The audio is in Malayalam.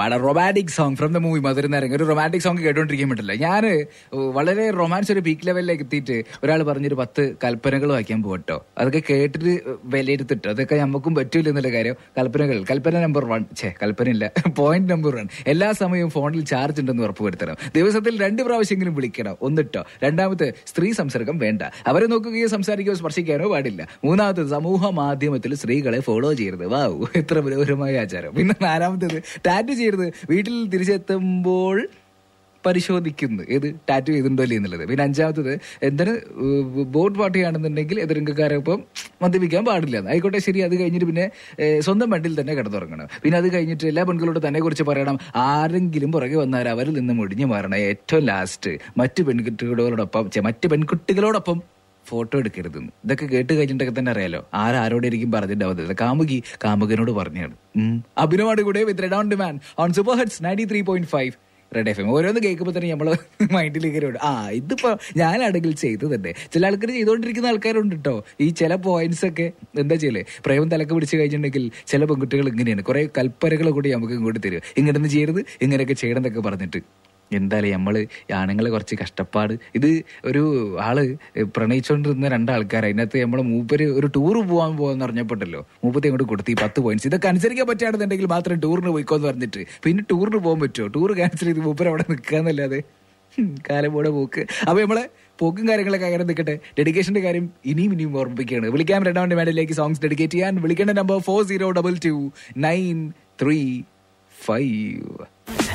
പാടാം romantic song from the movie Madhuranaranga ഒരു റൊമാൻറ്റിക് സോങ് കേട്ടോണ്ടിരിക്കാൻ പറ്റില്ല ഞാൻ വളരെ റൊമാൻസ് ഒരു പീക്ക് ലെവലിലേക്ക് എത്തിയിട്ട് ഒരാൾ പറഞ്ഞൊരു പത്ത് കൽപ്പനകൾ വായിക്കാൻ പോകട്ടോ അതൊക്കെ കേട്ടിട്ട് വിലയിരുത്തിട്ടോ അതൊക്കെ നമുക്കും പറ്റൂല എന്നുള്ള കാര്യം കൽപ്പനകൾ കൽപ്പന നമ്പർ വൺ ഛേ കൽപ്പന ഇല്ല പോയിന്റ് നമ്പർ വൺ എല്ലാ സമയവും ഫോണിൽ ചാർജ് ഉണ്ടെന്ന് ഉറപ്പുവരുത്തണം ദിവസത്തിൽ രണ്ട് പ്രാവശ്യമെങ്കിലും വിളിക്കണം ഒന്നിട്ടോ രണ്ടാമത്തെ സ്ത്രീ സംസർഗം വേണ്ട അവരെ നോക്കുകയോ സംസാരിക്കുകയോ സ്പർശിക്കാനോ പാടില്ല മൂന്നാമത്തേത് സമൂഹ മാധ്യമത്തിൽ സ്ത്രീകളെ ഫോളോ ചെയ്യരുത് വാവ് എത്ര മനോഹരമായ ആചാരം പിന്നെ നാലാമത്തേത് ടാറ്റു ചെയ്യരുത് വീട്ടിൽ തിരിച്ചെത്തുമ്പോൾ പരിശോധിക്കുന്നു ഏത് ടാറ്റു ചെയ്തിട്ടുണ്ടോ ഇല്ലേ എന്നുള്ളത് പിന്നെ അഞ്ചാമത്തത് എന്തിന് ബോട്ട് പാർട്ടിയാണെന്നുണ്ടെങ്കിൽ എതിരംഗക്കാരൊപ്പം മദ്യപിക്കാൻ പാടില്ല ആയിക്കോട്ടെ ശരി അത് കഴിഞ്ഞിട്ട് പിന്നെ ഏഹ്, സ്വന്തം വണ്ടിയിൽ തന്നെ കിടന്നുറങ്ങണം പിന്നെ അത് കഴിഞ്ഞിട്ട് എല്ലാ പെൺകളോട് തന്നെ കുറിച്ച് പറയണം ആരെങ്കിലും പുറകെ വന്നാൽ അവരിൽ നിന്ന് മുടിഞ്ഞു മാറണം ഏറ്റവും ലാസ്റ്റ് മറ്റു പെൺകുട്ടികളോടൊപ്പം ഛെ, മറ്റു പെൺകുട്ടികളോടൊപ്പം ഫോട്ടോ എടുക്കരുതെന്ന് ഇതൊക്കെ കേട്ട് കഴിഞ്ഞിട്ടൊക്കെ തന്നെ അറിയാലോ ആരാരോടായിരിക്കും പറഞ്ഞിട്ടുണ്ടാവുന്നത് കാമുകി കാമുകനോട് പറഞ്ഞാണ് ഉം. അഭിനവാട് കൂടെ with red on demand on super hits ninety three point five red F M ഓരോന്ന് കേൾക്കുമ്പോൾ തന്നെ നമ്മള് മൈൻഡിലേക്ക് വരും ആ ഇതിപ്പോ ഞാനാണെങ്കിൽ ചെയ്തു തന്നെ ചില ആൾക്കാർ ചെയ്തുകൊണ്ടിരിക്കുന്ന ആൾക്കാരുണ്ട് കേട്ടോ ഈ ചില പോയിന്റ്സ് ഒക്കെ എന്താ ചെയ്യലേ പ്രേമം തലക്ക് പിടിച്ച് കഴിഞ്ഞിട്ടുണ്ടെങ്കിൽ ചില പെൺകുട്ടികൾ ഇങ്ങനെയാണ് കുറെ കൽപ്പനകൾ കൂടി നമുക്ക് ഇങ്ങോട്ട് തരും ഇങ്ങനൊന്നും ചെയ്യരുത് ഇങ്ങനെയൊക്കെ ചെയ്യണം എന്നൊക്കെ പറഞ്ഞിട്ട് എന്തായാലും നമ്മള് ഈ ആണുങ്ങളെ കുറച്ച് കഷ്ടപ്പാട് ഇത് ഒരു ആള് പ്രണയിച്ചുകൊണ്ടിരുന്ന രണ്ടാൾക്കാർ അതിനകത്ത് നമ്മളെ മൂപ്പര് ഒരു ടൂർ പോകാൻ പോകാന്ന് പറഞ്ഞപ്പോട്ടല്ലോ മൂപ്പത്തി അങ്ങോട്ട് കൊടുത്ത് ഈ പത്ത് പോയിന്റ്സ് ഇതൊക്കെ അനുസരിക്കാൻ പറ്റുകയാണെന്നുണ്ടെങ്കിൽ മാത്രം ടൂറിന് പോയിക്കോന്ന് പറഞ്ഞിട്ട് പിന്നെ ടൂറിന് പോകാൻ പറ്റുമോ ടൂർ ക്യാൻസൽ ചെയ്ത് മൂപ്പര് അവിടെ നിൽക്കാന്നല്ലാതെ ഹും, കാലം പോടെ പോക്ക് അപ്പൊ നമ്മളെ പോക്കും കാര്യങ്ങളൊക്കെ അങ്ങനെ നിൽക്കട്ടെ ഡെഡിക്കേഷന്റെ കാര്യം ഇനിയും ഇനിയും ഓർമ്മിപ്പിക്കുകയാണ് വിളിക്കാൻ രണ്ടാമത്തെ വേണ്ടിലേക്ക് സോങ്സ് ഡെഡിക്കേറ്റ് ചെയ്യാൻ വിളിക്കേണ്ട number four zero double two nine three five